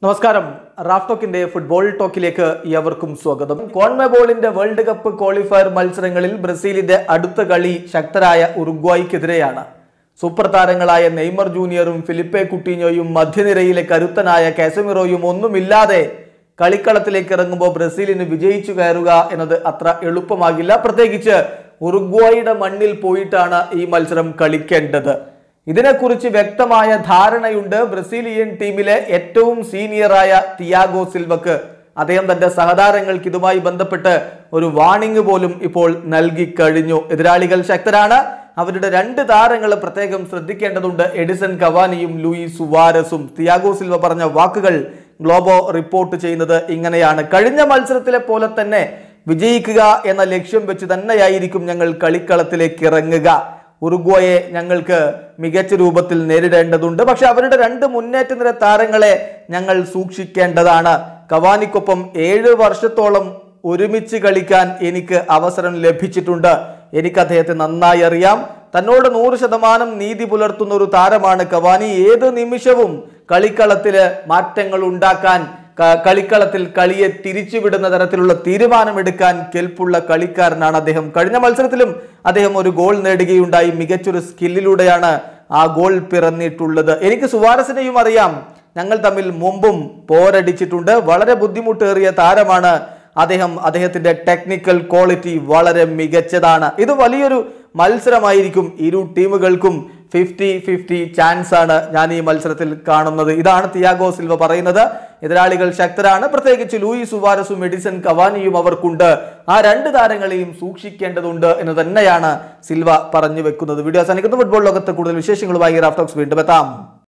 നമസ്കാരം Raf ടോക്കിന്റെ football ടോക്കിലേക്ക് ഏവർക്കും സ്വാഗതം കോൺമെബോളിന്റെ വേൾഡ് കപ്പ് ക്വാളിഫയർ മത്സരങ്ങളിൽ ബ്രസീലിന്റെ അടുത്ത കളി ശക്തരായ ഉറുഗ്വായ്ക്കെതിരെയാണ് സൂപ്പർ താരങ്ങളായ നെയ്മർ ജൂനിയറും ഫിലിപ്പെ കുട്ടീഞ്ഞോയും മധ്യനിരയിലെ കരുത്തനായ കാസമിറോയും ഒന്നുമില്ലാതെ കളിക്കളത്തിലേക്ക് ഇറങ്ങുമ്പോൾ ബ്രസീലിന് വിജയിച്ചു കയറുക എന്നത് അത്ര എളുപ്പമാകില്ല പ്രത്യേകിച്ച് ഉറുഗ്വായുടെ മണ്ണിൽ പോയിട്ടാണ് ഈ മത്സരം കളിക്കേണ്ടത് ഇതിനെക്കുറിച്ച് വ്യക്തമായ ധാരണയുണ്ട് ബ്രസീലിയൻ ടീമിലെ ഏറ്റവും സീനിയറായ തിയാഗോ സിൽവക്ക് അദ്ദേഹം തന്റെ സഹതാരങ്ങൾക്ക് ഇതുമായി ബന്ധപ്പെട്ട് ഒരു വാണിംഗ് പോലും ഇപ്പോൾ നൽകി കഴിഞ്ഞു എതിരാളികൾ ശക്തരാണ് അവരുടെ രണ്ട് താരങ്ങൾ പ്രത്യേകം ശ്രദ്ധിക്കേണ്ടതുണ്ട് എഡിസൺ കവാനിയും ലൂയി സുവാരസും തിയാഗോ സിൽവ പറഞ്ഞ വാക്കുകൾ ഗ്ലോബോ റിപ്പോർട്ട് ചെയ്യുന്നത് ഇങ്ങനെയാണ് കഴിഞ്ഞ മത്സരത്തിലെ പോലെ തന്നെ വിജയിക്കുക എന്ന ലക്ഷ്യം വെച്ച് തന്നെയായിരിക്കും ഞങ്ങൾ കളിക്കളത്തിലേക്ക് ഇറങ്ങുക ഉറുഗ്വയെ ഞങ്ങൾക്ക് മികച്ച രൂപത്തിൽ നേരിടേണ്ടതുണ്ട് പക്ഷെ അവരുടെ രണ്ട് മുന്നേറ്റ നിര താരങ്ങളെ ഞങ്ങൾ സൂക്ഷിക്കേണ്ടതാണ് കവാനിക്കൊപ്പം ഏഴ് വർഷത്തോളം ഒരുമിച്ച് കളിക്കാൻ എനിക്ക് അവസരം ലഭിച്ചിട്ടുണ്ട് എനിക്ക് അദ്ദേഹത്തെ നന്നായി അറിയാം തന്നോട് നൂറ് ശതമാനം നീതി പുലർത്തുന്ന ഒരു താരമാണ് കവാനി ഏത് നിമിഷവും കളിക്കളത്തില് മാറ്റങ്ങൾ ഉണ്ടാക്കാൻ ക- കളിക്കളത്തിൽ കളിയെ തിരിച്ചുവിടുന്ന തരത്തിലുള്ള തീരുമാനമെടുക്കാൻ കെൽപ്പുള്ള കളിക്കാരനാണ് അദ്ദേഹം കഴിഞ്ഞ മത്സരത്തിലും അദ്ദേഹം ഒരു ഗോൾ നേടുകയുണ്ടായി മികച്ചൊരു സ്കില്ലിലൂടെയാണ് ആ ഗോൾ പിറന്നിട്ടുള്ളത് എനിക്ക് സുവാരസിനെയും അറിയാം ഞങ്ങൾ തമ്മിൽ മുമ്പും പോരടിച്ചിട്ടുണ്ട് വളരെ ബുദ്ധിമുട്ടേറിയ താരമാണ് അദ്ദേഹം അദ്ദേഹത്തിന്റെ ടെക്നിക്കൽ ക്വാളിറ്റി വളരെ മികച്ചതാണ് ഇത് വലിയൊരു മത്സരമായിരിക്കും ഇരു ടീമുകൾക്കും ഫിഫ്റ്റി ഫിഫ്റ്റി ചാൻസ് ആണ് ഞാൻ ഈ മത്സരത്തിൽ കാണുന്നത് ഇതാണ് തിയാഗോ സിൽവ പറയുന്നത് എതിരാളികൾ ശക്തരാണ് പ്രത്യേകിച്ച് ലൂയി സുവാരസും എഡിസൺ കവാനിയും അവർക്കുണ്ട് ആ രണ്ട് താരങ്ങളെയും സൂക്ഷിക്കേണ്ടതുണ്ട് എന്ന് തന്നെയാണ് സിൽവ പറഞ്ഞു വെക്കുന്നത് വീഡിയോ അവസാനിക്കുന്ന ഫുട്ബോൾ ലോകത്ത് കൂടുതൽ വിശേഷങ്ങളുമായി റാഫ്റ്റോക്സ് വീണ്ടും എത്താം